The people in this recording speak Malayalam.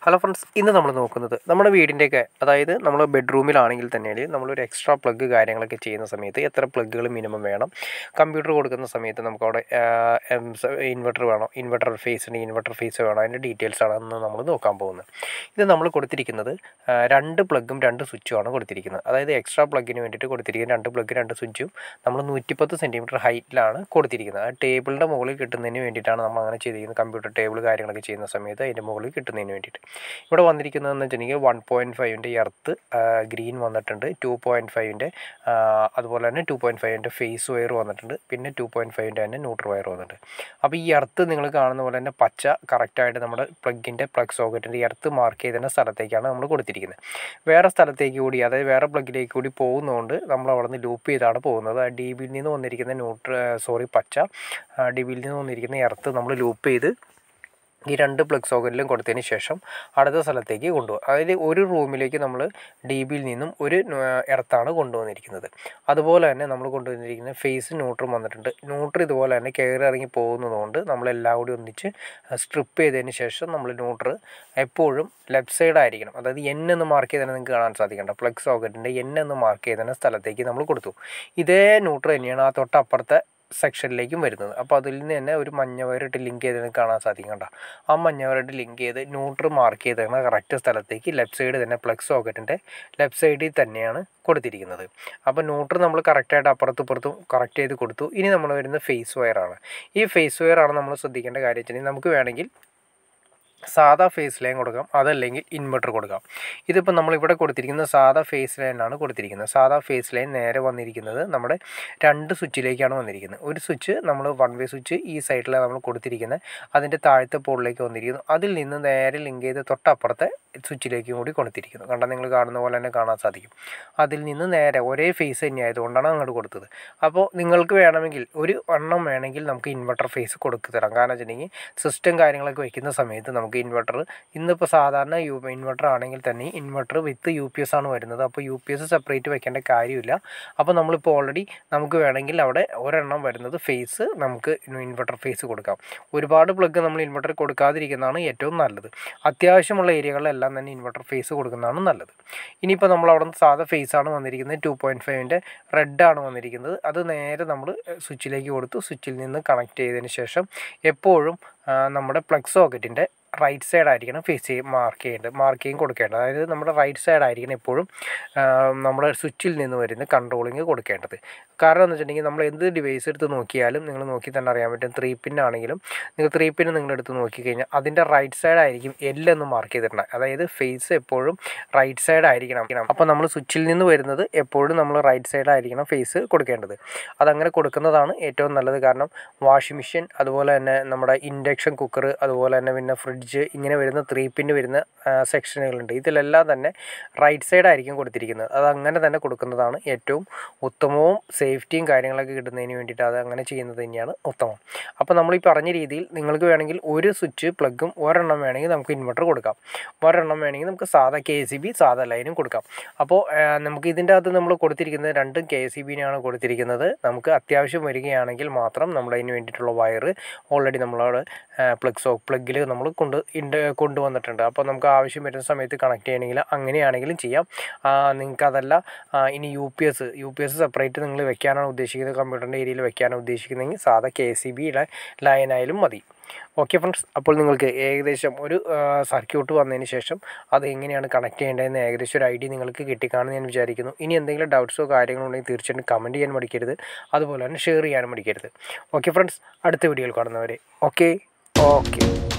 ഹലോ ഫ്രണ്ട്സ് ഇന്ന് നമ്മൾ നോക്കുന്നത് നമ്മുടെ വീടിൻ്റെയൊക്കെ അതായത് നമ്മൾ ബെഡ്റൂമിലാണെങ്കിൽ തന്നെ നമ്മളൊരു എക്സ്ട്രാ പ്ലഗ് കാര്യങ്ങളൊക്കെ ചെയ്യുന്ന സമയത്ത് എത്ര പ്ലഗുകൾ മിനിമം വേണം കമ്പ്യൂട്ടർ കൊടുക്കുന്ന സമയത്ത് നമുക്ക് അവിടെ ഇൻവെർട്ടർ വേണോ ഇൻവെർട്ടർ ഫേസ് ഉണ്ടെങ്കിൽ ഇൻവെർട്ടർ ഫേസ് വേണോ അതിൻ്റെ ഡീറ്റെയിൽസ് ആണ് ഇന്ന് നമ്മൾ നോക്കാൻ പോകുന്നത് ഇത് നമ്മൾ കൊടുത്തിരിക്കുന്നത് ആ, രണ്ട് പ്ലഗും രണ്ട് സ്വിച്ചുമാണ് കൊടുത്തിരിക്കുന്നത് അതായത് എക്സ്ട്രാ പ്ലഗിന് വേണ്ടിയിട്ട് കൊടുത്തിരിക്കുന്ന രണ്ട് പ്ലഗ് രണ്ട് സ്വിച്ചും നമ്മൾ നൂറ്റിപ്പത്ത് സെൻറ്റിമീറ്റർ ഹൈറ്റിലാണ് കൊടുത്തിരിക്കുന്നത് ആ ടേബിളിൻ്റെ മുകളിൽ കിട്ടുന്നതിന് വേണ്ടിയിട്ടാണ് നമ്മൾ അങ്ങനെ ചെയ്തിരിക്കുന്നത് കമ്പ്യൂട്ടർ ടേബിൾ കാര്യങ്ങളൊക്കെ ചെയ്യുന്ന സമയത്ത് അതിൻ്റെ മുകളിൽ കിട്ടുന്നതിന് വേണ്ടിയിട്ട് ഇവിടെ വന്നിരിക്കുന്നതെന്ന് വെച്ചിട്ടുണ്ടെങ്കിൽ വൺ പോയിൻറ്റ് ഫൈവിൻ്റെ എർത്ത് ഗ്രീൻ വന്നിട്ടുണ്ട് ടു പോയിൻറ്റ് ഫൈവിൻ്റെ അതുപോലെ തന്നെ ടു പോയിൻറ്റ് ഫൈവിൻ്റെ ഫേസ് വയർ വന്നിട്ടുണ്ട് പിന്നെ ടു പോയിൻറ്റ് ഫൈവിൻ്റെ തന്നെ ന്യൂട്രൽ വയർ വന്നിട്ടുണ്ട് അപ്പോൾ ഈ എർത്ത് നിങ്ങൾ കാണുന്ന പോലെ തന്നെ പച്ച കറക്റ്റായിട്ട് നമ്മുടെ പ്ലഗിൻ്റെ പ്ലഗ് സോക്കറ്റിൻ്റെ എർത്ത് മാർക്ക് ചെയ്തിരുന്ന സ്ഥലത്തേക്കാണ് നമ്മൾ കൊടുത്തിരിക്കുന്നത് വേറെ സ്ഥലത്തേക്ക് കൂടി അതായത് വേറെ പ്ലഗിലേക്ക് കൂടി പോകുന്നതുകൊണ്ട് നമ്മൾ അവിടെ നിന്ന് ലൂപ്പ് ചെയ്താണ് പോകുന്നത് ആ ഡി ബിയിൽ നിന്ന് വന്നിരിക്കുന്ന ന്യൂട്ര സോറി പച്ച ഡി ബിയിൽ നിന്ന് വന്നിരിക്കുന്ന എർത്ത് നമ്മൾ ലൂപ്പ് ചെയ്ത് ഈ രണ്ട് പ്ലഗ് സോക്കറ്റിലും കൊടുത്തതിന് ശേഷം അടുത്ത സ്ഥലത്തേക്ക് കൊണ്ടുപോകും അതായത് ഒരു റൂമിലേക്ക് നമ്മൾ ഡി ബിയിൽ നിന്നും ഒരു എർത്താണ് കൊണ്ടുവന്നിരിക്കുന്നത് അതുപോലെ തന്നെ നമ്മൾ കൊണ്ടുവന്നിരിക്കുന്ന ഫേസ് ന്യൂട്രും വന്നിട്ടുണ്ട് ന്യൂട്ര് ഇതുപോലെ തന്നെ കയറി ഇറങ്ങി പോകുന്നതുകൊണ്ട് നമ്മളെല്ലാം കൂടി ഒന്നിച്ച് സ്ട്രിപ്പ് ചെയ്തതിന് ശേഷം നമ്മൾ ന്യൂട്ര് എപ്പോഴും ലെഫ്റ്റ് സൈഡ് ആയിരിക്കണം അതായത് എൻ എന്ന് മാർക്ക് ചെയ്താൽ നിങ്ങൾക്ക് കാണാൻ സാധിക്കേണ്ട പ്ലഗ് സോക്കറ്റിൻ്റെ എൻ എന്ന് മാർക്ക് ചെയ്തതിന് സ്ഥലത്തേക്ക് നമ്മൾ കൊടുത്തു ഇതേ ന്യൂട്ര് തന്നെയാണ് ആ തൊട്ടപ്പുറത്തെ സെക്ഷനിലേക്കും വരുന്നത് അപ്പോൾ അതിൽ നിന്ന് തന്നെ ഒരു മഞ്ഞ വയറിട്ട് ലിങ്ക് ചെയ്ത് നിങ്ങൾക്ക് കാണാൻ സാധിക്കും കണ്ടോ ആ മഞ്ഞ വയറിട്ട് ലിങ്ക് ചെയ്ത് ന്യൂട്രൽ മാർക്ക് ചെയ്തേക്കുന്ന കറക്റ്റ് സ്ഥലത്തേക്ക് ലെഫ്റ്റ് സൈഡ് തന്നെ പ്ലഗ് സോക്കറ്റിൻ്റെ ലെഫ്റ്റ് സൈഡിൽ തന്നെയാണ് കൊടുത്തിരിക്കുന്നത് അപ്പോൾ ന്യൂട്രൽ നമ്മൾ കറക്റ്റായിട്ട് അപ്പുറത്തും ഇപ്പുറത്തും കറക്റ്റ് ചെയ്ത് കൊടുത്തു ഇനി നമ്മൾ വരുന്ന ഫേസ് വയറാണ് ഈ ഫേസ് വയറാണ് നമ്മൾ ശ്രദ്ധിക്കേണ്ട കാര്യം വെച്ചിട്ടുണ്ടെങ്കിൽ നമുക്ക് വേണമെങ്കിൽ സാധാ ഫേസ് ലൈൻ കൊടുക്കാം അതല്ലെങ്കിൽ ഇൻവെർട്ടർ കൊടുക്കാം ഇതിപ്പോൾ നമ്മളിവിടെ കൊടുത്തിരിക്കുന്ന സാധാ ഫേസ് ലൈനാണ് കൊടുത്തിരിക്കുന്നത് സാധാ ഫേസ് ലൈൻ നേരെ വന്നിരിക്കുന്നത് നമ്മുടെ രണ്ട് സ്വിച്ചിലേക്കാണ് വന്നിരിക്കുന്നത് ഒരു സ്വിച്ച് നമ്മൾ വൺ വേ സ്വിച്ച് ഈ സൈഡിലാണ് നമ്മൾ കൊടുത്തിരിക്കുന്നത് അതിൻ്റെ താഴത്തെ പോളിലേക്ക് വന്നിരിക്കുന്നു അതിൽ നിന്ന് നേരെ ലിങ്ക് ചെയ്ത് തൊട്ടപ്പുറത്തെ സ്വിച്ചിലേക്കും കൂടി കൊടുത്തിരിക്കുന്നു കണ്ടാൽ നിങ്ങൾ കാണുന്ന പോലെ തന്നെ കാണാൻ സാധിക്കും അതിൽ നിന്ന് നേരെ ഒരേ ഫേസ് തന്നെ ആയതുകൊണ്ടാണ് അങ്ങോട്ട് കൊടുത്തത് അപ്പോൾ നിങ്ങൾക്ക് വേണമെങ്കിൽ ഒരു എണ്ണം വേണമെങ്കിൽ നമുക്ക് ഇൻവെർട്ടർ ഫേസ് കൊടുത്തു തരാം കാരണം വെച്ചിട്ടുണ്ടെങ്കിൽ സിസ്റ്റം കാര്യങ്ങളൊക്കെ വെക്കുന്ന സമയത്ത് നമുക്ക് ഇൻവെർട്ടർ ഇന്നിപ്പോൾ സാധാരണ യു ഇൻവെർട്ടർ ആണെങ്കിൽ തന്നെ inverter with U P S ആണ് വരുന്നത് അപ്പോൾ യു പി എസ് സെപ്പറേറ്റ് വെക്കേണ്ട കാര്യമില്ല അപ്പോൾ നമ്മളിപ്പോൾ ഓൾറെഡി നമുക്ക് വേണമെങ്കിൽ അവിടെ ഒരെണ്ണം വരുന്നത് ഫേസ് നമുക്ക് ഇൻവെർട്ടർ ഫേസ് കൊടുക്കാം ഒരുപാട് പ്ലഗ് നമ്മൾ ഇൻവെർട്ടർ കൊടുക്കാതിരിക്കുന്നതാണ് ഏറ്റവും നല്ലത് അത്യാവശ്യമുള്ള ഏരിയകളിലെല്ലാം തന്നെ ഇൻവെർട്ടർ ഫേസ് കൊടുക്കുന്നതാണ് നല്ലത് ഇനിയിപ്പോൾ നമ്മൾ അവിടെ നിന്ന് സാധാ ഫേസ് ആണ് വന്നിരിക്കുന്നത് ടു പോയിൻറ്റ് ഫൈവിൻ്റെ റെഡ് ആണ് വന്നിരിക്കുന്നത് അത് നേരെ നമ്മൾ സ്വിച്ചിലേക്ക് കൊടുത്തു സ്വിച്ചിൽ നിന്ന് കണക്ട് ചെയ്തതിന് ശേഷം എപ്പോഴും ആ, നമ്മുടെ പ്ലഗ് സോക്കറ്റിൻ്റെ റൈറ്റ് സൈഡ് ആയിരിക്കണം ഫേസ് ചെയ്ത് മാർക്ക് ചെയ്യേണ്ടത് മാർക്കിങ് കൊടുക്കേണ്ടത് അതായത് നമ്മുടെ റൈറ്റ് സൈഡ് ആയിരിക്കണം എപ്പോഴും ആ, നമ്മുടെ സ്വിച്ചിൽ നിന്ന് വരുന്ന കൺട്രോളിങ് കൊടുക്കേണ്ടത് കാരണം എന്ന് വെച്ചിട്ടുണ്ടെങ്കിൽ നമ്മൾ എന്ത് ഡിവൈസ് എടുത്ത് നോക്കിയാലും നിങ്ങൾ നോക്കി തന്നെ അറിയാൻ പറ്റും ത്രീ പിൻ ആണെങ്കിലും നിങ്ങൾ ത്രീ പിൻ നിങ്ങൾ എടുത്ത് നോക്കിക്കഴിഞ്ഞാൽ അതിൻ്റെ റൈറ്റ് സൈഡ് ആയിരിക്കും എൽ എന്ന് മാർക്ക് ചെയ്തിട്ടുണ്ട് അതായത് ഫേസ് എപ്പോഴും റൈറ്റ് സൈഡ് ആയിരിക്കണം അപ്പോൾ നമ്മൾ സ്വിച്ചിൽ നിന്ന് വരുന്നത് എപ്പോഴും നമ്മൾ റൈറ്റ് സൈഡ് ആയിരിക്കണം ഫേസ് കൊടുക്കേണ്ടത് അതങ്ങനെ കൊടുക്കുന്നതാണ് ഏറ്റവും നല്ലത് കാരണം വാഷിംഗ് മെഷീൻ അതുപോലെ തന്നെ നമ്മുടെ ഇൻഡക്ഷൻ കുക്കർ അതുപോലെ തന്നെ പിന്നെ ഫ്രിഡ്ജ് ഇങ്ങനെ വരുന്ന ത്രീ പിന്ന് വരുന്ന സെക്ഷനുകളുണ്ട് ഇതിലെല്ലാം തന്നെ റൈറ്റ് സൈഡ് ആയിരിക്കും കൊടുത്തിരിക്കുന്നത് അത് അങ്ങനെ തന്നെ കൊടുക്കുന്നതാണ് ഏറ്റവും ഉത്തമവും സേഫ്റ്റിയും കാര്യങ്ങളൊക്കെ കിട്ടുന്നതിന് വേണ്ടിയിട്ട് അത് അങ്ങനെ ചെയ്യുന്നത് തന്നെയാണ് ഉത്തമം അപ്പോൾ നമ്മൾ ഈ പറഞ്ഞ രീതിയിൽ നിങ്ങൾക്ക് വേണമെങ്കിൽ ഒരു സ്വിച്ച് പ്ലഗും ഒരെണ്ണം വേണമെങ്കിൽ നമുക്ക് ഇൻവെർട്ടർ കൊടുക്കാം ഒരെണ്ണം വേണമെങ്കിൽ നമുക്ക് സാധാ കെ സി ബി സാധാ ലൈനും കൊടുക്കാം അപ്പോൾ ആ, നമുക്ക് ഇതിൻ്റെ അകത്ത് നമ്മൾ കൊടുത്തിരിക്കുന്നത് രണ്ടും കെ സി ബിനെയാണ് കൊടുത്തിരിക്കുന്നത് നമുക്ക് അത്യാവശ്യം വരികയാണെങ്കിൽ മാത്രം നമ്മൾ അതിന് വേണ്ടിയിട്ടുള്ള വയർ ഓൾറെഡി നമ്മളവിടെ പ്ലഗ് സോ പ്ലഗിൽ നമ്മൾ കൊണ്ട് ഇണ്ട് കൊണ്ടുവന്നിട്ടുണ്ട് അപ്പോൾ നമുക്ക് ആവശ്യം വരുന്ന സമയത്ത് കണക്ട് ചെയ്യണമെങ്കിൽ അങ്ങനെയാണെങ്കിലും ചെയ്യാം നിങ്ങൾക്ക് അതല്ല ആ, ഇനി U P S U P S separate നിങ്ങൾ വെക്കാനാണ് ഉദ്ദേശിക്കുന്നത് കമ്പ്യൂട്ടറിൻ്റെ ഏരിയയിൽ വെക്കാനാണ് ഉദ്ദേശിക്കുന്നതെങ്കിൽ സാധാ കെ സി ബിയുടെ ലൈനായാലും മതി ഓക്കെ ഫ്രണ്ട്സ് അപ്പോൾ നിങ്ങൾക്ക് ഏകദേശം ഒരു സർക്യൂട്ട് വന്നതിന് ശേഷം അത് എങ്ങനെയാണ് കണക്ട് ചെയ്യേണ്ടതെന്ന് ഏകദേശം ഒരു ഐഡിയ നിങ്ങൾക്ക് കിട്ടിക്കാണെന്ന് ഞാൻ വിചാരിക്കുന്നു ഇനി എന്തെങ്കിലും ഡൗട്ട്സോ കാര്യങ്ങളോ ഉണ്ടെങ്കിൽ തീർച്ചയായിട്ടും കമൻറ്റ് ചെയ്യാൻ മടിക്കരുത് അതുപോലെ തന്നെ ഷെയർ ചെയ്യാനും മടിക്കരുത് ഓക്കെ ഫ്രണ്ട്സ് അടുത്ത വീഡിയോയിൽ കാണുന്നവരെ ഓക്കെ ഓക്കെ